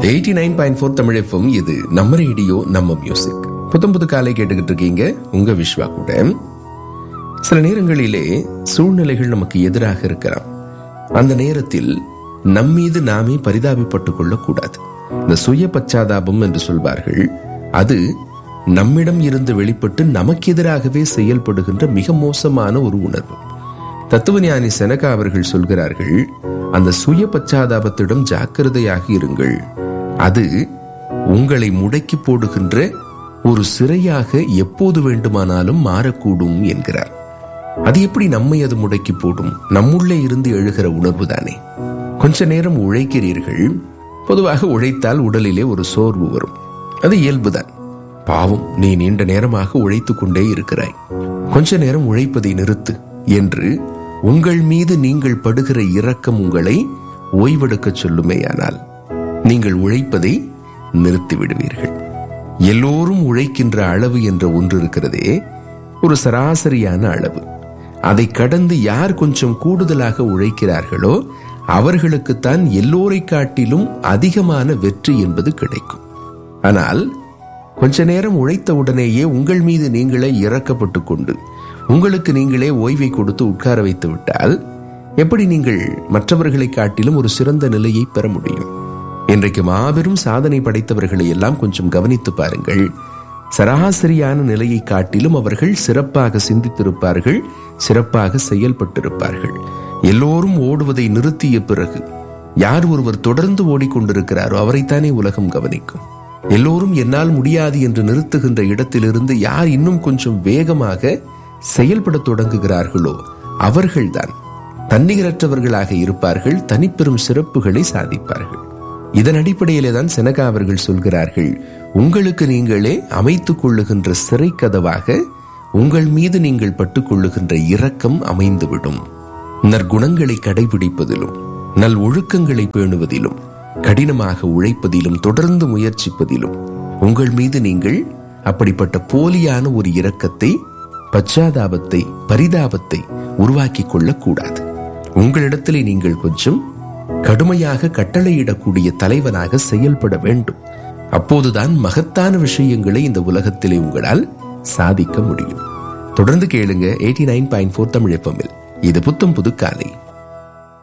eighty nine point four Tamil FM இது நம்ம radio நம்ம மியூசிக் புத்தம் புது காலை கேட்டுக்கிட்டு இருக்கீங்க உங்க விஸ்வா கூட சில நேரங்களிலே சூழ்நிலைகள் நமக்கு எதிராக இருக்கலாம் அந்த நேரத்தில் நம்மீது நாமே பரிதாபப்பட்டுக் கொள்ளக்கூடாது இந்த சுய பச்சாதாபம் என்று சொல்வார்கள் அது நம்மிடம் இருந்து வெளிப்பட்டு நமக்கு எதிராகவே செயல்படுகின்ற மிக மோசமான ஒரு உணர்வு தத்துவஞானி செனகா அவர்கள் சொல்கிறார்கள் அந்த சுய பச்சாதாபத்திடம் ஜாக்கிரதையாக இருங்கள் அது உங்களை முடக்கி போடுகின்ற ஒரு சிறையாக எப்போது வேண்டுமானாலும் மாறக்கூடும் என்கிறார் அது எப்படி நம்மை அது முடக்கி போடும் நம்முள்ளே இருந்து எழுகிற உணர்வு தானே கொஞ்ச நேரம் உழைக்கிறீர்கள் பொதுவாக உழைத்தால் உடலிலே ஒரு சோர்வு வரும் அது இயல்புதான் பாவம் நீ நீண்ட நேரமாக உழைத்துக் கொண்டே இருக்கிறாய் கொஞ்ச நேரம் உழைப்பதை நிறுத்து என்று உங்கள் மீது நீங்கள் படுகிற இரக்கம் உங்களை ஓய்வெடுக்க சொல்லுமேயானால் நீங்கள் உழைப்பதை நிறுத்தி விடுவீர்கள் எல்லோரும் உழைக்கின்ற அளவு என்ற ஒன்று இருக்கிறதே ஒரு சராசரியான அளவு அதை கடந்து யார் கொஞ்சம் கூடுதலாக உழைக்கிறார்களோ அவர்களுக்குத்தான் எல்லோரை காட்டிலும் அதிகமான வெற்றி என்பது கிடைக்கும் ஆனால் கொஞ்ச நேரம் உழைத்த உடனேயே உங்கள் மீது நீங்களே இறக்கப்பட்டு கொண்டு உங்களுக்கு நீங்களே ஓய்வை கொடுத்து உட்கார வைத்து விட்டால் எப்படி நீங்கள் மற்றவர்களை காட்டிலும் ஒரு சிறந்த நிலையை பெற முடியும் இன்றைக்கு மாபெரும் சாதனை படைத்தவர்களை எல்லாம் கொஞ்சம் கவனித்து பாருங்கள் சராசரியான நிலையை காட்டிலும் அவர்கள் சிறப்பாக சிந்தித்திருப்பார்கள் சிறப்பாக செயல்பட்டிருப்பார்கள் எல்லோரும் ஓடுவதை நிறுத்திய பிறகு யார் ஒருவர் தொடர்ந்து ஓடிக்கொண்டிருக்கிறாரோ அவரைத்தானே உலகம் கவனிக்கும் எல்லோரும் என்னால் முடியாது என்று நிறுத்துகின்ற இடத்திலிருந்து யார் இன்னும் கொஞ்சம் வேகமாக செயல்பட தொடங்குகிறார்களோ அவர்கள்தான் தன்னிகரற்றவர்களாக இருப்பார்கள் தனிப்பெரும் சிறப்புகளை சாதிப்பார்கள் இதன் அடிப்படையிலே தான் செனகா அவர்கள் சொல்கிறார்கள் உங்களுக்கு நீங்களே அமைத்துக் கொள்ளுகின்ற சிறை கதவாக உங்கள் மீது நீங்கள் பட்டுக் கொள்ளுகின்ற இரக்கம் அமைந்துவிடும் நற்குணங்களை கடைபிடிப்பதிலும் நல் ஒழுக்கங்களை பேணுவதிலும் கடினமாக உழைப்பதிலும் தொடர்ந்து முயற்சிப்பதிலும் உங்கள் மீது நீங்கள் அப்படிப்பட்ட போலியான ஒரு இரக்கத்தை பச்சாதாபத்தை பரிதாபத்தை உருவாக்கி கொள்ளக்கூடாது உங்களிடத்திலே நீங்கள் கொஞ்சம் கடுமையாக கட்டளையிடக்கூடிய தலைவனாக செயல்பட வேண்டும் அப்போதுதான் மகத்தான விஷயங்களை இந்த உலகத்திலே உங்களால் சாதிக்க முடியும் தொடர்ந்து கேளுங்க eighty nine point four Tamil எஃப்எம்மில் இது புத்தம் புது காலை